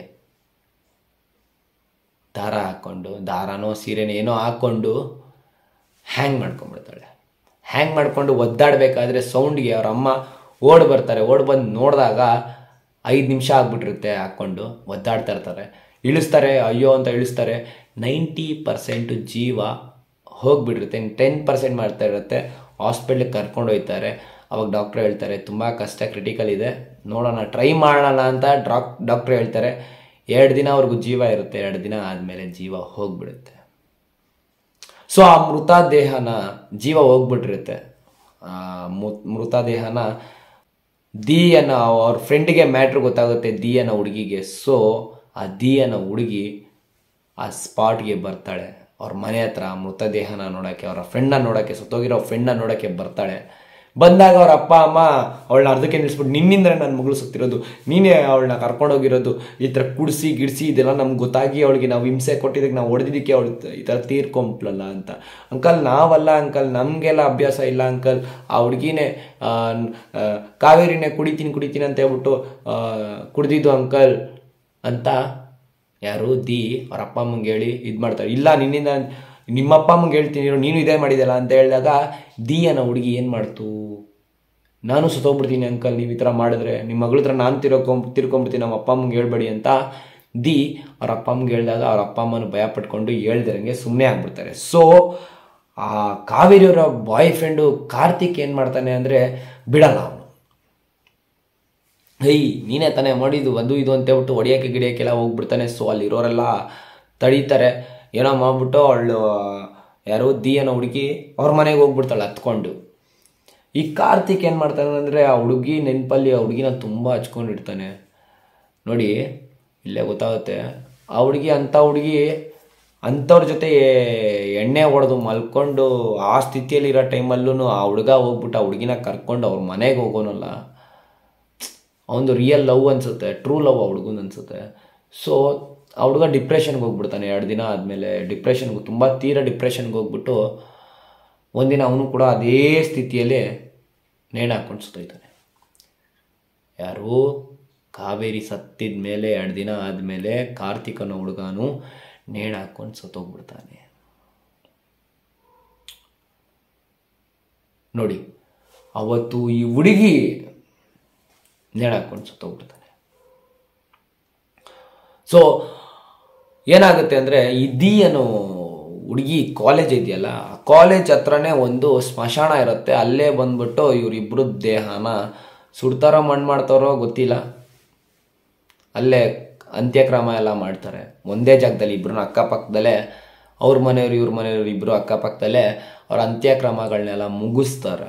ದಾರ ಹಾಕ್ಕೊಂಡು ದಾರನೋ ಸೀರೆನೋ ಏನೋ ಹಾಕ್ಕೊಂಡು ಹ್ಯಾಂಗ್ ಮಾಡ್ಕೊಂಡ್ಬಿಡ್ತಾಳೆ ಹ್ಯಾಂಗ್ ಮಾಡ್ಕೊಂಡು ಒದ್ದಾಡಬೇಕಾದ್ರೆ ಸೌಂಡ್ಗೆ ಅವ್ರ ಅಮ್ಮ ಓಡ್ ಬರ್ತಾರೆ ಓಡ್ ಬಂದು ನೋಡಿದಾಗ ಐದು ನಿಮಿಷ ಆಗ್ಬಿಟ್ಟಿರುತ್ತೆ ಹಾಕ್ಕೊಂಡು ಒದ್ದಾಡ್ತಾ ಇರ್ತಾರೆ ಇಳಿಸ್ತಾರೆ ಅಯ್ಯೋ ಅಂತ ಇಳಿಸ್ತಾರೆ ನೈಂಟಿ ಪರ್ಸೆಂಟು ಜೀವ ಹೋಗ್ಬಿಟ್ಟಿರುತ್ತೆ ಟೆನ್ ಪರ್ಸೆಂಟ್ ಮಾಡ್ತಾ ಇರುತ್ತೆ ಹಾಸ್ಪಿಟ್ಲಿಗೆ ಕರ್ಕೊಂಡು ಹೋಗ್ತಾರೆ ಅವಾಗ ಡಾಕ್ಟ್ರ್ ಹೇಳ್ತಾರೆ ತುಂಬ ಕಷ್ಟ ಕ್ರಿಟಿಕಲ್ ಇದೆ ನೋಡೋಣ ಟ್ರೈ ಮಾಡೋಣ ಅಂತ ಡಾಕ್ ಡಾಕ್ಟ್ರ್ ಹೇಳ್ತಾರೆ ಎರಡು ದಿನ ಅವ್ರಿಗೂ ಜೀವ ಇರುತ್ತೆ ಎರಡು ದಿನ ಆದಮೇಲೆ ಜೀವ ಹೋಗ್ಬಿಡುತ್ತೆ ಸೊ ಆ ಮೃತದೇಹನ ಜೀವ ಹೋಗ್ಬಿಟ್ಟಿರುತ್ತೆ ಆ ಮೃ- ಮೃತದೇಹನ ದಿ ಅನ್ನೋ ಅವ್ರ ಫ್ರೆಂಡಿಗೆ ಮ್ಯಾಟ್ರ್ ಗೊತ್ತಾಗುತ್ತೆ ದಿ ಅನ್ನೋ ಹುಡುಗಿಗೆ ಸೊ ಆ ದಿ ಅನ್ನೋ ಹುಡುಗಿ ಆ ಸ್ಪಾಟ್ಗೆ ಬರ್ತಾಳೆ ಅವ್ರ ಮನೆ ಹತ್ರ ಮೃತದೇಹನ ನೋಡೋಕ್ಕೆ ಅವರ ಫ್ರೆಂಡ್ನ ನೋಡೋಕ್ಕೆ ಸತ್ತೋಗಿರೋ ಫ್ರೆಂಡ್ನ ನೋಡೋಕ್ಕೆ ಬರ್ತಾಳೆ ಬಂದಾಗ ಅವ್ರ ಅಪ್ಪ ಅಮ್ಮ ಅವಳನ್ನ ಅರ್ಧಕ್ಕೆ ನಿಲ್ಲಿಸ್ಬಿಟ್ಟು ನಿನ್ನಿಂದ ನನ್ನ ಮಗಳು ಸತ್ತಿರೋದು ನೀನೇ ಅವಳನ್ನ ಕರ್ಕೊಂಡೋಗಿರೋದು ಈ ಥರ ಕುಡಿಸಿ ಗಿಡಿಸಿ ಇದೆಲ್ಲ ನಮ್ಗೆ ಗೊತ್ತಾಗಿ ಅವಳಿಗೆ ನಾವು ಹಿಂಸೆ ಕೊಟ್ಟಿದ್ದಕ್ಕೆ ನಾವು ಹೊಡೆದಿದ್ದಕ್ಕೆ ಅವಳು ಈ ಥರ ತೀರ್ಕೊಂಬಿಟ್ಲಲ್ಲ ಅಂತ ಅಂಕಲ್ ನಾವಲ್ಲ ಅಂಕಲ್ ನಮಗೆಲ್ಲ ಅಭ್ಯಾಸ ಇಲ್ಲ ಅಂಕಲ್ ಆ ಹುಡುಗಿನೇ ಕಾವೇರಿನೇ ಕುಡಿತೀನಿ ಕುಡಿತೀನಿ ಅಂತ ಹೇಳ್ಬಿಟ್ಟು ಆ, ಕುಡ್ದಿದ್ದು ಅಂಕಲ್ ಅಂತ ಯಾರು ದಿ ಅವ್ರ ಅಪ್ಪ ಅಮ್ಮಂಗೆ ಹೇಳಿ ಇದು ಮಾಡ್ತಾರೆ ಇಲ್ಲ ನಿನ್ನಿಂದ ನಿಮ್ಮ ಅಪ್ಪ ಅಮ್ಮಂಗೆ ಹೇಳ್ತೀನಿ ಇರು, ನೀನು ಇದೇ ಮಾಡಿದಲ್ಲ ಅಂತ ಹೇಳಿದಾಗ ದಿ ಅನ್ನೋ ಹುಡುಗಿ ಏನು ಮಾಡ್ತು ನಾನು ಸುತ್ತೋಗ್ಬಿಡ್ತೀನಿ ಅಂಕಲ್ ನೀವು ಈ ಥರ ಮಾಡಿದ್ರೆ ನಿಮ್ಮ ಮಗಳ ಹತ್ರ ನಾನು ತಿರ್ಕೊಂಡ್ ತಿರ್ಕೊಂಡ್ಬಿಡ್ತೀನಿ ನಮ್ಮ ಅಪ್ಪ ಅಮ್ಮಂಗೆ ಹೇಳ್ಬೇಡಿ ಅಂತ ದಿ ಅವ್ರ ಅಪ್ಪ ಅಮ್ಮಂಗೆ ಹೇಳಿದಾಗ ಅವ್ರ ಅಪ್ಪ ಅಮ್ಮನ ಭಯ ಪಟ್ಕೊಂಡು ಹೇಳ್ದಿರಂಗೆ ಸುಮ್ಮನೆ ಆಗ್ಬಿಡ್ತಾರೆ ಸೊ ಆ ಕಾವೇರಿಯವರ ಬಾಯ್ ಫ್ರೆಂಡು ಕಾರ್ತಿಕ್ ಏನು ಮಾಡ್ತಾನೆ ಅಂದರೆ ಬಿಡಲ್ಲ ಅವನು ಹೇಯ್ ನೀನೇ ತಾನೇ ಮಾಡಿದ್ದು ಅದು ಇದು ಅಂತ ಹೇಳ್ಬಿಟ್ಟು ಹೊಡಿಯೋಕ್ಕೆ ಗಿಡಿಯೋಕ್ಕೆಲ್ಲ ಹೋಗ್ಬಿಡ್ತಾನೆ ಸೊ ಅಲ್ಲಿರೋರೆಲ್ಲ ತಡೀತಾರೆ ಏನೋ ಮಾಡ್ಬಿಟ್ಟು ಅವಳು ಯಾರೋ ದಿ ಅನ್ನೋ ಹುಡುಗಿ ಅವ್ರ ಮನೆಗೆ ಹೋಗ್ಬಿಡ್ತಾಳೆ ಹತ್ಕೊಂಡು ಈ ಕಾರ್ತಿಕ್ ಏನು ಮಾಡ್ತಾನೆ ಅಂದರೆ ಆ ಹುಡುಗಿ ನೆನಪಲ್ಲಿ ಆ ಹುಡುಗಿನ ತುಂಬ ಹಚ್ಕೊಂಡಿರ್ತಾನೆ ನೋಡಿ ಇಲ್ಲೇ ಗೊತ್ತಾಗುತ್ತೆ ಆ ಹುಡುಗಿ ಅಂಥ ಹುಡುಗಿ ಅಂಥವ್ರ ಜೊತೆ ಎಣ್ಣೆ ಹೊಡೆದು ಮಲ್ಕೊಂಡು ಆ ಸ್ಥಿತಿಯಲ್ಲಿರೋ ಟೈಮಲ್ಲೂ ಆ ಹುಡುಗ ಹೋಗ್ಬಿಟ್ಟು ಆ ಹುಡುಗಿನ ಕರ್ಕೊಂಡು ಅವ್ರ ಮನೆಗೆ ಹೋಗೋನಲ್ಲ ಅವನದು ರಿಯಲ್ ಲವ್ ಅನ್ಸುತ್ತೆ ಟ್ರೂ ಲವ್ ಆ ಹುಡುಗನ ಅನ್ಸುತ್ತೆ ಸೊ ಆ ಹುಡುಗ ಡಿಪ್ರೆಷನ್ಗೆ ಹೋಗ್ಬಿಡ್ತಾನೆ ಎರಡು ದಿನ ಆದಮೇಲೆ ಡಿಪ್ರೆಷನ್ಗೆ ತುಂಬ ತೀರ ಡಿಪ್ರೆಷನ್ಗೆ ಹೋಗ್ಬಿಟ್ಟು ಒಂದಿನ ಅವನು ಕೂಡ ಅದೇ ಸ್ಥಿತಿಯಲ್ಲಿ ನೇಣು ಹಾಕ್ಕೊಂಡು ಸುತ್ತೋಯ್ತಾನೆ ಯಾರು ಕಾವೇರಿ ಸತ್ತಿದ ಮೇಲೆ ಎರಡು ದಿನ ಆದಮೇಲೆ ಕಾರ್ತಿಕ್ ಅನ್ನೋ ಹುಡುಗನು ನೇಣು ಹಾಕ್ಕೊಂಡು ಸತ್ತೋಗ್ಬಿಡ್ತಾನೆ ನೋಡಿ ಅವತ್ತು ಈ ಹುಡುಗಿ ನೇಣು ಹಾಕ್ಕೊಂಡು ಸತ್ತೋಗ್ಬಿಡ್ತಾನೆ ಸೊ ಏನಾಗುತ್ತೆ ಅಂದರೆ ಈ ದಿ ಅನ್ನೋ ಹುಡುಗಿ ಕಾಲೇಜ್ ಇದೆಯಲ್ಲ ಆ ಕಾಲೇಜ್ ಹತ್ರನೇ ಒಂದು ಸ್ಮಶಾನ ಇರುತ್ತೆ ಅಲ್ಲೇ ಬಂದ್ಬಿಟ್ಟು ಇವರಿಬ್ಬರು ದೇಹನ ಸುಡ್ತಾರೋ ಮಣ್ಣು ಮಾಡ್ತಾರೋ ಗೊತ್ತಿಲ್ಲ ಅಲ್ಲೇ ಅಂತ್ಯಕ್ರಮ ಎಲ್ಲ ಮಾಡ್ತಾರೆ ಒಂದೇ ಜಾಗದಲ್ಲಿ ಇಬ್ಬರು ಅಕ್ಕಪಕ್ಕದಲ್ಲೇ ಅವ್ರ ಮನೆಯವರು ಇವ್ರ ಮನೆಯವರು ಇಬ್ಬರು ಅಕ್ಕಪಕ್ಕದಲ್ಲೇ ಅವ್ರ ಅಂತ್ಯಕ್ರಮಗಳನ್ನೆಲ್ಲ ಮುಗಿಸ್ತಾರೆ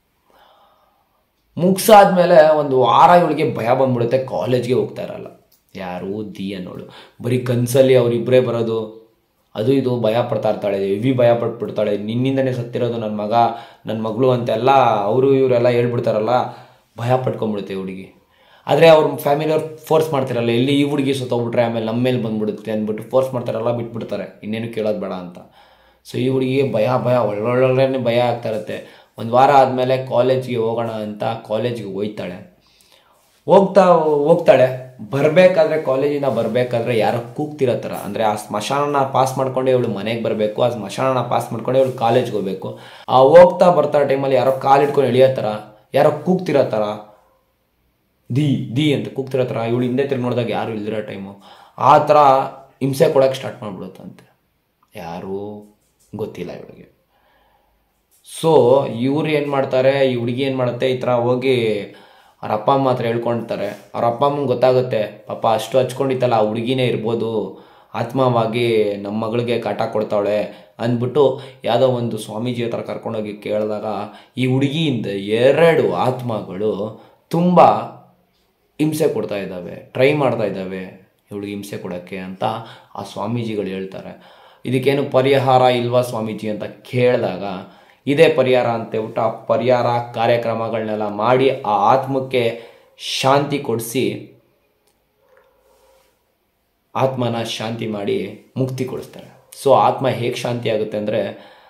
ಮುಗಿಸಾದ್ಮೇಲೆ ಒಂದು ವಾರ ಇವಳಿಗೆ ಭಯ ಬಂದ್ಬಿಡುತ್ತೆ ಕಾಲೇಜ್ಗೆ ಹೋಗ್ತಾ ಇರಲ್ಲ ಯಾರು ದಿ ಅನ್ನೋಳು ಬರೀ ಕನ್ಸಲ್ಲಿ ಅವರಿಬ್ಬರೇ ಬರೋದು ಅದು ಇದು ಭಯ ಪಡ್ತಾ ಇರ್ತಾಳೆ ಹೆವಿ ಭಯ ಪಟ್ಬಿಡ್ತಾಳೆ ನಿನ್ನಿಂದನೇ ಸತ್ತಿರೋದು ನನ್ನ ಮಗ ನನ್ನ ಮಗಳು ಅಂತೆಲ್ಲ ಅವರು ಇವರೆಲ್ಲ ಹೇಳ್ಬಿಡ್ತಾರಲ್ಲ ಭಯ ಪಟ್ಕೊಂಡ್ಬಿಡುತ್ತೆ ಹುಡುಗಿ ಆದರೆ ಅವ್ರ ಫ್ಯಾಮಿಲಿಯವ್ರು ಫೋರ್ಸ್ ಮಾಡ್ತಿರಲ್ಲ ಎಲ್ಲಿ ಈ ಹುಡುಗಿ ಸುತ್ತೋಗ್ಬಿಟ್ರೆ ಆಮೇಲೆ ನಮ್ಮ ಮೇಲೆ ಬಂದ್ಬಿಡುತ್ತೆ ಅಂದ್ಬಿಟ್ಟು ಫೋರ್ಸ್ ಮಾಡ್ತಾರಲ್ಲ ಬಿಟ್ಬಿಡ್ತಾರೆ ಇನ್ನೇನು ಕೇಳೋದು ಬೇಡ ಅಂತ ಸೊ ಈ ಹುಡುಗಿಗೆ ಭಯ ಭಯ ಒಳ್ಳೊಳ್ಳೆ ಭಯ ಆಗ್ತಾ ಇರುತ್ತೆ ಒಂದು ವಾರ ಆದಮೇಲೆ ಕಾಲೇಜ್ಗೆ ಹೋಗೋಣ ಅಂತ ಕಾಲೇಜ್ಗೆ ಹೋಯ್ತಾಳೆ ಹೋಗ್ತಾ ಹೋಗ್ತಾಳೆ ಬರಬೇಕಾದ್ರೆ ಕಾಲೇಜಿಂದ ಬರಬೇಕಾದ್ರೆ ಯಾರೋ ಕೂಗ್ತಿರೋ ಥರ ಅಂದರೆ ಆ ಸ್ಮಶಾನನ ಪಾಸ್ ಮಾಡ್ಕೊಂಡೆ ಇವಳು ಮನೆಗೆ ಬರಬೇಕು ಆ ಸ್ಮಶಾನನ ಪಾಸ್ ಮಾಡ್ಕೊಂಡೆ ಇವಳು ಕಾಲೇಜ್ಗೆ ಹೋಗ್ಬೇಕು ಆ ಹೋಗ್ತಾ ಬರ್ತಾ ಟೈಮಲ್ಲಿ ಯಾರೋ ಕಾಲು ಇಟ್ಕೊಂಡು ಎಳಿಯೋ ಥರ ಯಾರೋ ಕೂಗ್ತಿರೋ ಥರ ದಿ ದಿ ಅಂತ ಕೂಗ್ತಿರೋ ಥರ ಇವಳು ಹಿಂದೆ ತಿರುಗಿ ನೋಡಿದಾಗ ಯಾರು ಇಲ್ದಿರೋ ಟೈಮು ಆ ಥರ ಹಿಂಸೆ ಕೊಡೋಕ್ಕೆ ಸ್ಟಾರ್ಟ್ ಮಾಡಿಬಿಡುತ್ತಂತೆ ಯಾರೂ ಗೊತ್ತಿಲ್ಲ ಇವಳಿಗೆ ಸೊ ಇವ್ರು ಏನು ಮಾಡ್ತಾರೆ ಈ ಹುಡುಗಿ ಏನು ಮಾಡುತ್ತೆ ಈ ಥರ ಹೋಗಿ ಅವ್ರ ಅಪ್ಪ ಅಮ್ಮ ಹತ್ರ ಹೇಳ್ಕೊಳ್ತಾರೆ ಅವ್ರ ಅಪ್ಪ ಅಮ್ಮಂಗೆ ಗೊತ್ತಾಗುತ್ತೆ ಪಾಪ ಅಷ್ಟು ಹಚ್ಕೊಂಡಿತ್ತಲ್ಲ ಆ ಹುಡುಗಿನೇ ಇರ್ಬೋದು ಆತ್ಮವಾಗಿ ನಮ್ಮ ಮಗಳಿಗೆ ಕಾಟ ಕೊಡ್ತಾವಳೆ ಅಂದ್ಬಿಟ್ಟು ಯಾವುದೋ ಒಂದು ಸ್ವಾಮೀಜಿ ಹತ್ರ ಕರ್ಕೊಂಡೋಗಿ ಕೇಳಿದಾಗ ಈ ಹುಡುಗಿಯಿಂದ ಎರಡು ಆತ್ಮಗಳು ತುಂಬ ಹಿಂಸೆ ಕೊಡ್ತಾ ಇದ್ದಾವೆ ಟ್ರೈ ಮಾಡ್ತಾ ಇದ್ದಾವೆ ಇವಳಿಗೆ ಹಿಂಸೆ ಕೊಡೋಕ್ಕೆ ಅಂತ ಆ ಸ್ವಾಮೀಜಿಗಳು ಹೇಳ್ತಾರೆ ಇದಕ್ಕೇನು ಪರಿಹಾರ ಇಲ್ವಾ ಸ್ವಾಮೀಜಿ ಅಂತ ಕೇಳಿದಾಗ ಇದೇ ಪರಿಹಾರ ಅಂತ ಹೇಳ್ಬಿಟ್ಟು ಆ ಪರಿಹಾರ ಕಾರ್ಯಕ್ರಮಗಳನ್ನೆಲ್ಲ ಮಾಡಿ ಆ ಆತ್ಮಕ್ಕೆ ಶಾಂತಿ ಕೊಡಿಸಿ ಆತ್ಮನ ಶಾಂತಿ ಮಾಡಿ ಮುಕ್ತಿ ಕೊಡಿಸ್ತಾರೆ ಸೊ ಆತ್ಮ ಹೇಗೆ ಶಾಂತಿ ಆಗುತ್ತೆ ಅಂದರೆ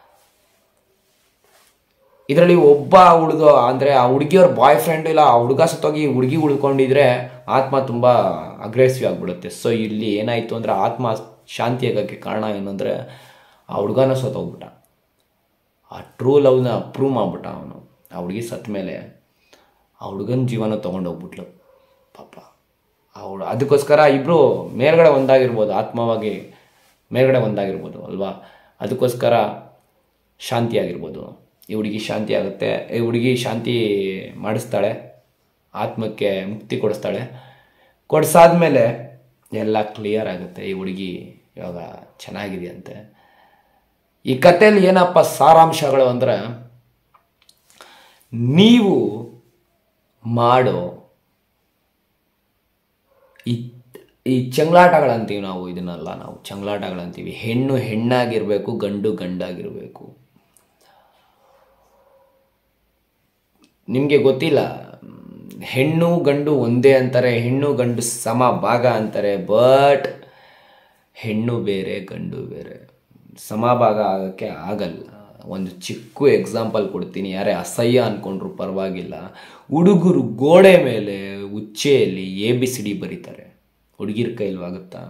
ಇದರಲ್ಲಿ ಒಬ್ಬ ಹುಡುಗ ಅಂದರೆ ಆ ಹುಡುಗಿಯವ್ರ ಬಾಯ್ ಫ್ರೆಂಡ್ ಇಲ್ಲ ಆ ಹುಡುಗ ಸತ್ತೋಗಿ ಹುಡುಗಿ ಉಳ್ಕೊಂಡಿದ್ರೆ ಆತ್ಮ ತುಂಬ ಅಗ್ರೆಸಿವ್ ಆಗಿಬಿಡುತ್ತೆ ಸೊ ಇಲ್ಲಿ ಏನಾಯಿತು ಅಂದರೆ ಆತ್ಮ ಶಾಂತಿ ಆಗೋಕ್ಕೆ ಕಾರಣ ಏನಂದರೆ ಆ ಹುಡುಗನ ಸತ್ತೋಗ್ಬಿಟ್ಟ ಆ ಟ್ರೂ ಲವ್ನ ಪ್ರೂವ್ ಮಾಡ್ಬಿಟ್ಟ ಅವನು ಆ ಹುಡುಗಿ ಸತ್ತ ಮೇಲೆ ಆ ಹುಡುಗನ ಜೀವನ ತೊಗೊಂಡೋಗ್ಬಿಟ್ಲು ಪಾಪ ಅವಳು ಅದಕ್ಕೋಸ್ಕರ ಇಬ್ಬರು ಮೇಲ್ಗಡೆ ಒಂದಾಗಿರ್ಬೋದು ಆತ್ಮವಾಗಿ ಮೇಲ್ಗಡೆ ಒಂದಾಗಿರ್ಬೋದು ಅಲ್ವಾ ಅದಕ್ಕೋಸ್ಕರ ಶಾಂತಿ ಆಗಿರ್ಬೋದು ಈ ಹುಡುಗಿ ಶಾಂತಿ ಆಗುತ್ತೆ ಈ ಹುಡುಗಿ ಶಾಂತಿ ಮಾಡಿಸ್ತಾಳೆ ಆತ್ಮಕ್ಕೆ ಮುಕ್ತಿ ಕೊಡಿಸ್ತಾಳೆ ಕೊಡಿಸಾದ್ಮೇಲೆ ಎಲ್ಲ ಕ್ಲಿಯರ್ ಆಗುತ್ತೆ ಈ ಹುಡುಗಿ ಇವಾಗ ಚೆನ್ನಾಗಿದೆಯಂತೆ ಈ ಕಥೆಯಲ್ಲಿ ಏನಪ್ಪ ಸಾರಾಂಶಗಳು ಅಂದರೆ ನೀವು ಮಾಡೋ ಈ ಈ ಚಂಗ್ಲಾಟಗಳಂತೀವಿ ನಾವು ಇದನ್ನೆಲ್ಲ ನಾವು ಚಂಗ್ಲಾಟಗಳಂತೀವಿ ಹೆಣ್ಣು ಹೆಣ್ಣಾಗಿರಬೇಕು ಗಂಡು ಗಂಡಾಗಿರಬೇಕು ನಿಮಗೆ ಗೊತ್ತಿಲ್ಲ ಹೆಣ್ಣು ಗಂಡು ಒಂದೇ ಅಂತಾರೆ ಹೆಣ್ಣು ಗಂಡು ಸಮ ಭಾಗ ಅಂತಾರೆ ಬಟ್ ಹೆಣ್ಣು ಬೇರೆ ಗಂಡು ಬೇರೆ ಸಮಭಾಗ ಆಗೋಕ್ಕೆ ಆಗಲ್ಲ ಒಂದು ಚಿಕ್ಕ ಎಕ್ಸಾಂಪಲ್ ಕೊಡ್ತೀನಿ ಯಾರೇ ಅಸಹ್ಯ ಅಂದ್ಕೊಂಡ್ರು ಪರವಾಗಿಲ್ಲ ಹುಡುಗರು ಗೋಡೆ ಮೇಲೆ ಉಚ್ಚೆಯಲ್ಲಿ ಎ ಬಿ ಸಿ ಡಿ ಬರೀತಾರೆ ಹುಡುಗಿರ ಕೈಲೂ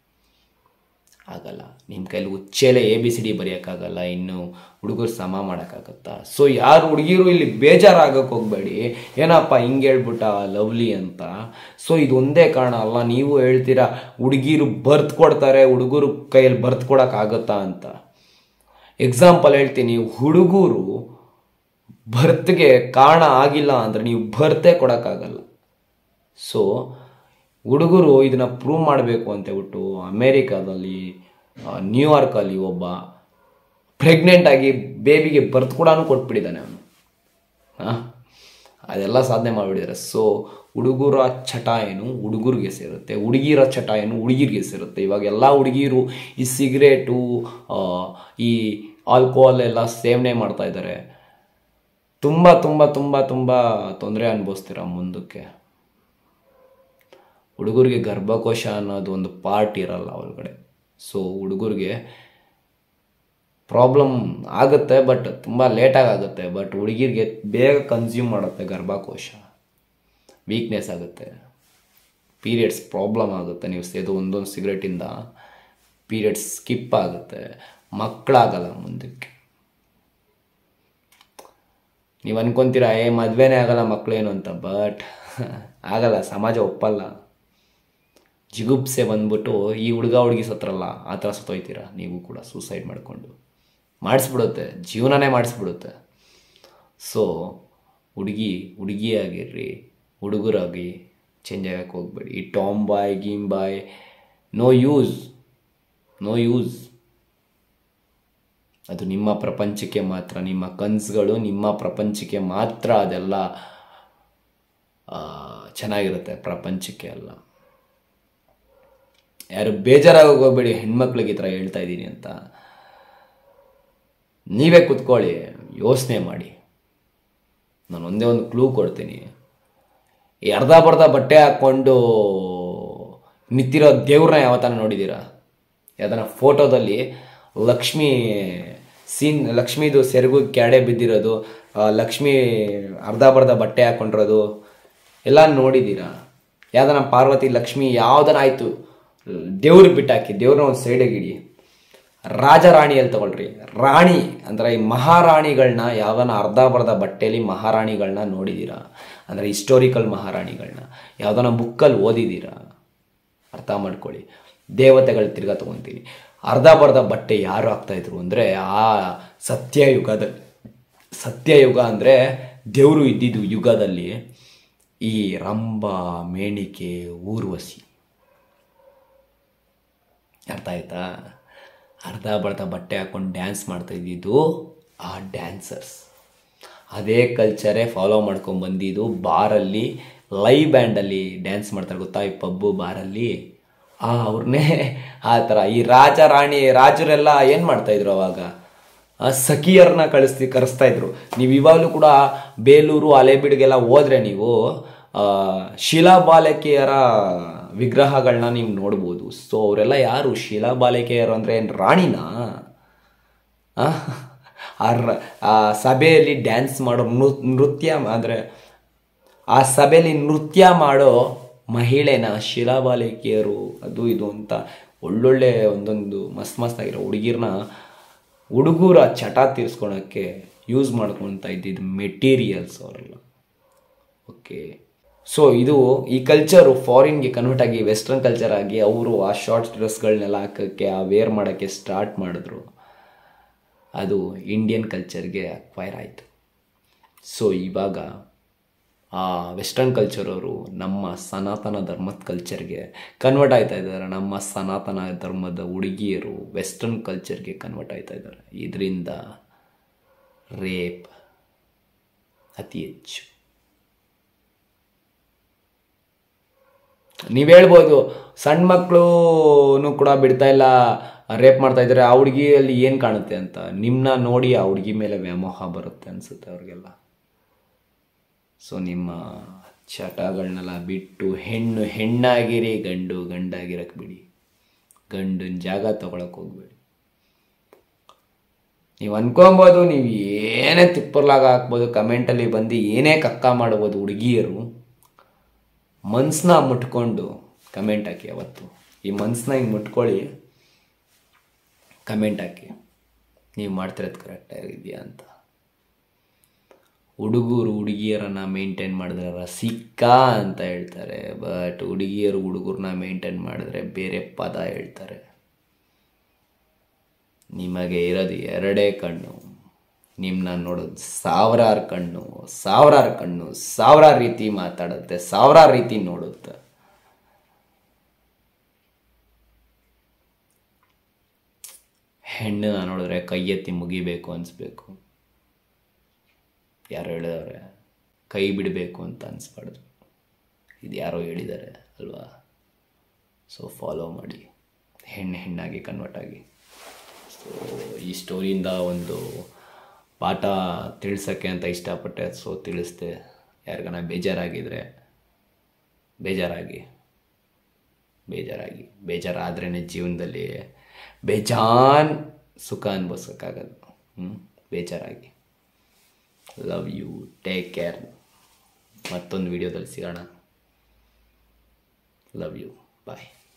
ಆಗಲ್ಲ ನಿಮ್ಮ ಕೈಲಿ ಉಚ್ಚೆಲೆ ಎ ಬಿ ಸಿ ಡಿ ಬರೆಯೋಕ್ಕಾಗಲ್ಲ ಇನ್ನು ಹುಡುಗರು ಸಮ ಮಾಡೋಕ್ಕಾಗತ್ತಾ ಸೊ ಯಾರು ಹುಡುಗಿರು ಇಲ್ಲಿ ಬೇಜಾರಾಗಕ್ಕೆ ಹೋಗಬೇಡಿ ಏನಪ್ಪ ಹಿಂಗೆ ಹೇಳ್ಬಿಟ್ಟ ಲವ್ಲಿ ಅಂತ ಸೊ ಇದೊಂದೇ ಕಾರಣ ಅಲ್ಲ ನೀವು ಹೇಳ್ತೀರಾ ಹುಡುಗಿರು ಬರ್ತ್ ಕೊಡ್ತಾರೆ ಹುಡುಗರು ಕೈಯಲ್ಲಿ ಬರ್ತ್ ಕೊಡೋಕ್ಕಾಗತ್ತಾ ಅಂತ ಎಕ್ಸಾಂಪಲ್ ಹೇಳ್ತೀನಿ ಹುಡುಗರು ಬರ್ತ್ಗೆ ಕಾರಣ ಆಗಿಲ್ಲ ಅಂದರೆ ನೀವು ಬರ್ತೇ ಕೊಡೋಕ್ಕಾಗಲ್ಲ ಸೊ ಹುಡುಗರು ಇದನ್ನ ಪ್ರೂವ್ ಮಾಡಬೇಕು ಅಂತ ಹೇಳ್ಬಿಟ್ಟು ಅಮೇರಿಕಾದಲ್ಲಿ ಆ, ನ್ಯೂಯಾರ್ಕಲ್ಲಿ ಒಬ್ಬ ಪ್ರೆಗ್ನೆಂಟ್ ಆಗಿ ಬೇಬಿಗೆ ಬರ್ತ್ ಕೂಡ ಕೊಟ್ಬಿಟ್ಟಿದ್ದಾನೆ ಅವನು ಹಾಂ ಅದೆಲ್ಲ ಸಾಧನೆ ಮಾಡಿಬಿಟ್ಟಿದ್ದಾರೆ ಸೊ ಹುಡುಗರ ಚಟ ಏನು ಹುಡುಗರಿಗೆ ಸೇರುತ್ತೆ ಹುಡುಗಿರ ಚಟ ಏನು ಹುಡುಗಿರಿಗೆ ಸೇರುತ್ತೆ ಇವಾಗ ಎಲ್ಲ ಹುಡುಗಿರು ಈ ಸಿಗರೇಟು ಈ ಆಲ್ಕೋಹಾಲ್ ಎಲ್ಲ ಸೇವನೆ ಮಾಡ್ತಾ ಇದ್ದಾರೆ ತುಂಬ ತುಂಬ ತುಂಬ ತುಂಬ ತೊಂದರೆ ಅನುಭವಿಸ್ತೀರ ಮುಂದಕ್ಕೆ ಹುಡುಗರಿಗೆ ಗರ್ಭಕೋಶ ಅನ್ನೋದು ಒಂದು ಪಾರ್ಟ್ ಇರಲ್ಲ ಒಳಗಡೆ ಸೊ ಹುಡುಗರಿಗೆ ಪ್ರಾಬ್ಲಮ್ ಆಗುತ್ತೆ ಬಟ್ ತುಂಬ ಲೇಟಾಗಿ ಆಗುತ್ತೆ ಬಟ್ ಹುಡುಗಿರಿಗೆ ಬೇಗ ಕನ್ಸ್ಯೂಮ್ ಮಾಡುತ್ತೆ ಗರ್ಭಕೋಶ ವೀಕ್ನೆಸ್ ಆಗುತ್ತೆ ಪೀರಿಯಡ್ಸ್ ಪ್ರಾಬ್ಲಮ್ ಆಗುತ್ತೆ ನೀವು ಸೇದು ಒಂದೊಂದು ಸಿಗರೇಟಿಂದ ಪೀರಿಯಡ್ಸ್ ಸ್ಕಿಪ್ ಆಗುತ್ತೆ ಮಕ್ಕಳಾಗಲ್ಲ ಮುಂದಕ್ಕೆ ನೀವು ಅನ್ಕೊಂತೀರಾ ಏ ಮದುವೆನೇ ಆಗಲ್ಲ ಮಕ್ಕಳೇನು ಅಂತ ಬಟ್ ಆಗಲ್ಲ ಸಮಾಜ ಒಪ್ಪಲ್ಲ ಜಿಗುಪ್ಸೆ ಬಂದ್ಬಿಟ್ಟು ಈ ಹುಡುಗ ಹುಡುಗಿ ಸತ್ರಲ್ಲ ಆ ಥರ ಸತ್ತೋಯ್ತೀರ ನೀವು ಕೂಡ ಸೂಸೈಡ್ ಮಾಡಿಕೊಂಡು ಮಾಡಿಸ್ಬಿಡುತ್ತೆ ಜೀವನನೇ ಮಾಡಿಸ್ಬಿಡುತ್ತೆ ಸೊ ಹುಡುಗಿ ಹುಡುಗಿಯಾಗಿರ್ರಿ ಹುಡುಗರಾಗಿ ಚೇಂಜ್ ಆಗಕ್ಕೆ ಹೋಗ್ಬೇಡಿ ಈ ಟಾಮ್ ಬಾಯ್ ಗೀಮ್ boy no use no use ಅದು ನಿಮ್ಮ ಪ್ರಪಂಚಕ್ಕೆ ಮಾತ್ರ ನಿಮ್ಮ ಕನಸುಗಳು ನಿಮ್ಮ ಪ್ರಪಂಚಕ್ಕೆ ಮಾತ್ರ ಅದೆಲ್ಲ ಆ, ಚೆನ್ನಾಗಿರುತ್ತೆ ಪ್ರಪಂಚಕ್ಕೆ ಅಲ್ಲ ಯಾರು ಬೇಜಾರಾಗೋಗಿ ಹೋಗ್ಬೇಡಿ ಹೆಣ್ಮಕ್ಳಿಗೆ ಈ ಥರ ಹೇಳ್ತಾ ಇದ್ದೀನಿ ಅಂತ ನೀವೇ ಕುತ್ಕೊಳ್ಳಿ ಯೋಚನೆ ಮಾಡಿ ನಾನು ಒಂದೇ ಒಂದು ಕ್ಲೂ ಕೊಡ್ತೀನಿ ಈ ಅರ್ಧ ಬರ್ಧ ಬಟ್ಟೆ ಹಾಕ್ಕೊಂಡು ನಿಂತಿರೋ ದೇವ್ರನ್ನ ಯಾವತ್ತಾನ ನೋಡಿದ್ದೀರಾ ಯಾವ್ದಾನ ಫೋಟೋದಲ್ಲಿ ಲಕ್ಷ್ಮಿ ಸೀನ್ ಲಕ್ಷ್ಮಿದು ಸೆರಗು ಕ್ಯಾಡೆ ಬಿದ್ದಿರೋದು ಆ, ಲಕ್ಷ್ಮಿ ಅರ್ಧ ಬರ್ಧ ಬಟ್ಟೆ ಹಾಕ್ಕೊಂಡಿರೋದು ಎಲ್ಲ ನೋಡಿದ್ದೀರಾ ಯಾವ್ದನ ಪಾರ್ವತಿ ಲಕ್ಷ್ಮಿ ಯಾವ್ದನ ಆಯಿತು ದೇವ್ರಿಗೆ ಬಿಟ್ಟಾಕಿ ದೇವ್ರನ್ನ ಒಂದು ಸೈಡಿಗೆ ಇಡಿ ರಾಜ ರಾಣಿಯಲ್ಲಿ ತಗೊಳ್ರಿ ರಾಣಿ ಅಂದರೆ ಈ ಮಹಾರಾಣಿಗಳನ್ನ ಯಾವನ ಅರ್ಧ ಬರ್ಧ ಬಟ್ಟೆಯಲ್ಲಿ ಮಹಾರಾಣಿಗಳನ್ನ ನೋಡಿದ್ದೀರಾ ಅಂದರೆ ಹಿಸ್ಟೋರಿಕಲ್ ಮಹಾರಾಣಿಗಳನ್ನ ಯಾವ್ದನ ಬುಕ್ಕಲ್ಲಿ ಓದಿದ್ದೀರಾ ಅರ್ಥ ಮಾಡ್ಕೊಳ್ಳಿ ದೇವತೆಗಳು ತಿರ್ಗಾ ತೊಗೊತೀನಿ ಅರ್ಧ ಬರ್ಧ ಬಟ್ಟೆ ಯಾರು ಹಾಕ್ತಾಯಿದ್ರು ಅಂದರೆ ಆ ಸತ್ಯಯುಗದ ಸತ್ಯಯುಗ ಅಂದರೆ ದೇವರು ಇದ್ದಿದ್ದು ಯುಗದಲ್ಲಿ ಈ ರಂಭ ಮೇಣಿಕೆ ಊರ್ವಶಿ ಅರ್ಥ ಆಯ್ತಾ ಅರ್ಧ ಬರ್ಧ ಬಟ್ಟೆ ಹಾಕೊಂಡು ಡ್ಯಾನ್ಸ್ ಮಾಡ್ತಾ ಇದ್ದಿದ್ದು ಆ ಡ್ಯಾನ್ಸರ್ಸ್ ಅದೇ ಕಲ್ಚರೇ ಫಾಲೋ ಮಾಡ್ಕೊಂಡು ಬಂದಿದ್ದು ಬಾರಲ್ಲಿ ಲೈವ್ ಬ್ಯಾಂಡಲ್ಲಿ ಡ್ಯಾನ್ಸ್ ಮಾಡ್ತಾರೆ ಗೊತ್ತಾ ಈ ಪಬ್ಬು ಬಾರಲ್ಲಿ ಆ ಅವ್ರನ್ನೇ ಆ ಥರ ಈ ರಾಜ ರಾಣಿ ರಾಜರೆಲ್ಲ ಏನು ಮಾಡ್ತಾಯಿದ್ರು ಅವಾಗ ಆ ಸಖಿಯರನ್ನ ಕಳಿಸ್ತಿ ಕರೆಸ್ತಾ ಇದ್ರು ನೀವು ಇವಾಗಲೂ ಕೂಡ ಬೇಲೂರು ಹಳೆಬೀಡಿಗೆಲ್ಲ ಹೋದ್ರೆ ನೀವು ಆ, ಶಿಲಾಬಾಲಕಿಯರ ವಿಗ್ರಹಗಳನ್ನ ನೀವು ನೋಡ್ಬೋದು ಸೊ ಅವರೆಲ್ಲ ಯಾರು ಶಿಲಾಬಾಲಕಿಯರು ಅಂದರೆ ಏನು ರಾಣಿನಾ ಆ? ಆ ರ- ಆ ಸಭೆಯಲ್ಲಿ ಡ್ಯಾನ್ಸ್ ಮಾಡೋ ನೃ- ನೃತ್ಯ ಅಂದರೆ ಆ ಸಭೆಯಲ್ಲಿ ನೃತ್ಯ ಮಾಡೋ ಮಹಿಳೆನ ಶಿಲಾಬಾಲಿಕೆಯರು ಅದು ಇದು ಅಂತ ಒಳ್ಳೊಳ್ಳೆ ಒಂದೊಂದು ಮಸ್ತ್ ಮಸ್ತ್ ಆಗಿರೋ ಹುಡುಗಿರ್ನ ಹುಡುಗರ ಚಟ ತೀರಿಸ್ಕೊಳಕ್ಕೆ ಯೂಸ್ ಮಾಡ್ಕೊಳ್ತಾ ಇದ್ದಿದ್ದು ಮೆಟೀರಿಯಲ್ಸ್ ಅವರೆಲ್ಲ ಓಕೆ ಸೊ ಇದು ಈ ಕಲ್ಚರು ಫಾರಿನ್ಗೆ ಕನ್ವರ್ಟ್ ಆಗಿ ವೆಸ್ಟರ್ನ್ ಕಲ್ಚರ್ ಆಗಿ ಅವರು ಆ ಶಾರ್ಟ್ ಡ್ರೆಸ್ಗಳನ್ನೆಲ್ಲ ಹಾಕೋಕ್ಕೆ ಆ ವೇರ್ ಮಾಡೋಕ್ಕೆ ಸ್ಟಾರ್ಟ್ ಮಾಡಿದ್ರು ಅದು ಇಂಡಿಯನ್ ಕಲ್ಚರ್ಗೆ ಅಕ್ವೈರ್ ಆಯಿತು ಸೊ ಇವಾಗ ಆ ವೆಸ್ಟರ್ನ್ ಕಲ್ಚರ್ ಅವರು ನಮ್ಮ ಸನಾತನ ಧರ್ಮದ ಕಲ್ಚರ್ಗೆ ಕನ್ವರ್ಟ್ ಆಯ್ತಾ ಇದ್ದಾರೆ ನಮ್ಮ ಸನಾತನ ಧರ್ಮದ ಹುಡುಗಿಯರು ವೆಸ್ಟರ್ನ್ ಕಲ್ಚರ್ಗೆ ಕನ್ವರ್ಟ್ ಆಯ್ತಾ ಇದ್ದಾರೆ ಇದರಿಂದ ರೇಪ್ ಅತಿ ಹೆಚ್ಚು ನೀವು ಹೇಳ್ಬೋದು ಸಣ್ಣ ಮಕ್ಕಳು ಕೂಡ ಬಿಡ್ತಾ ಇಲ್ಲ ರೇಪ್ ಮಾಡ್ತಾ ಇದ್ದಾರೆ ಆ ಹುಡುಗಿಯಲ್ಲಿ ಏನು ಕಾಣುತ್ತೆ ಅಂತ ನಿಮ್ಮನ್ನ ನೋಡಿ ಆ ಹುಡುಗಿ ಮೇಲೆ ವ್ಯಾಮೋಹ ಬರುತ್ತೆ ಅನಿಸುತ್ತೆ ಅವ್ರಿಗೆಲ್ಲ ಸೊ ನಿಮ್ಮ ಚಟಗಳನ್ನೆಲ್ಲ ಬಿಟ್ಟು ಹೆಣ್ಣು ಹೆಣ್ಣಾಗಿರಿ ಗಂಡು ಗಂಡಾಗಿರಕ್ಕೆ ಬಿಡಿ ಗಂಡನ ಜಾಗ ತಗೊಳಕ್ಕೆ ಹೋಗ್ಬೇಡಿ ನೀವು ಅನ್ಕೊಬೋದು ನೀವು ಏನೇ ತಿಪ್ಪರ್ಲಾಗ ಹಾಕ್ಬೋದು ಕಮೆಂಟಲ್ಲಿ ಬಂದು ಏನೇ ಕಕ್ಕ ಮಾಡ್ಬೋದು ಹುಡುಗಿಯರು ಮನ್ಸನ್ನ ಮುಟ್ಕೊಂಡು ಕಮೆಂಟ್ ಹಾಕಿ ಅವತ್ತು ಈ ಮನ್ಸನ್ನ ಹಿಂಗೆ ಮುಟ್ಕೊಳ್ಳಿ ಕಮೆಂಟ್ ಹಾಕಿ ನೀವು ಮಾಡ್ತಿರೋದು ಕರೆಕ್ಟಾಗಿದೆಯಾ ಅಂತ ಹುಡುಗರು ಹುಡುಗಿಯರನ್ನ ಮೇಂಟೈನ್ ಮಾಡಿದ್ರೆ ರಸಿಕ ಅಂತ ಹೇಳ್ತಾರೆ ಬಟ್ ಹುಡುಗಿಯರು ಹುಡುಗರನ್ನ ಮೇಂಟೈನ್ ಮಾಡಿದ್ರೆ ಬೇರೆ ಪದ ಹೇಳ್ತಾರೆ ನಿಮಗೆ ಇರೋದು ಎರಡೇ ಕಣ್ಣು ನಿಮ್ಮನ್ನ ನೋಡೋದು ಸಾವಿರಾರು ಕಣ್ಣು ಸಾವಿರಾರು ಕಣ್ಣು ಸಾವಿರಾರು ರೀತಿ ಮಾತಾಡುತ್ತೆ ಸಾವಿರಾರು ರೀತಿ ನೋಡುತ್ತೆ ಹೆಣ್ಣನ್ನ ನೋಡಿದ್ರೆ ಕೈ ಎತ್ತಿ ಮುಗಿಬೇಕು ಅನಿಸ್ಬೇಕು ಯಾರೋ ಹೇಳಿದವ್ರೆ ಕೈ ಬಿಡಬೇಕು ಅಂತ ಅನಿಸ್ಬಾರ್ದು ಇದು ಯಾರೋ ಹೇಳಿದ್ದಾರೆ ಅಲ್ವಾ ಸೊ ಫಾಲೋ ಮಾಡಿ ಹೆಣ್ಣು ಹೆಣ್ಣಾಗಿ ಕನ್ವರ್ಟ್ ಆಗಿ ಸೊ ಈ ಸ್ಟೋರಿಯಿಂದ ಒಂದು ಪಾಠ ತಿಳಿಸೋಕ್ಕೆ ಅಂತ ಇಷ್ಟಪಟ್ಟೆ ಸೊ ತಿಳಿಸ್ದೆ ಯಾರಿಗಾನ ಬೇಜಾರಾಗಿದ್ದರೆ ಬೇಜಾರಾಗಿ ಬೇಜಾರಾಗಿ ಬೇಜಾರಾದ್ರೇ ಜೀವನದಲ್ಲಿ ಬೇಜಾನ್ ಸುಖ ಅನುಭವಿಸೋಕ್ಕಾಗೋದು ಹ್ಞೂ ಬೇಜಾರಾಗಿ ಲವ್ ಯು ಟೇಕ್ ಕೇರ್ ಮತ್ತೊಂದು ವಿಡಿಯೋದಲ್ಲಿ ಸಿಗೋಣ ಲವ್ ಯು ಬಾಯ್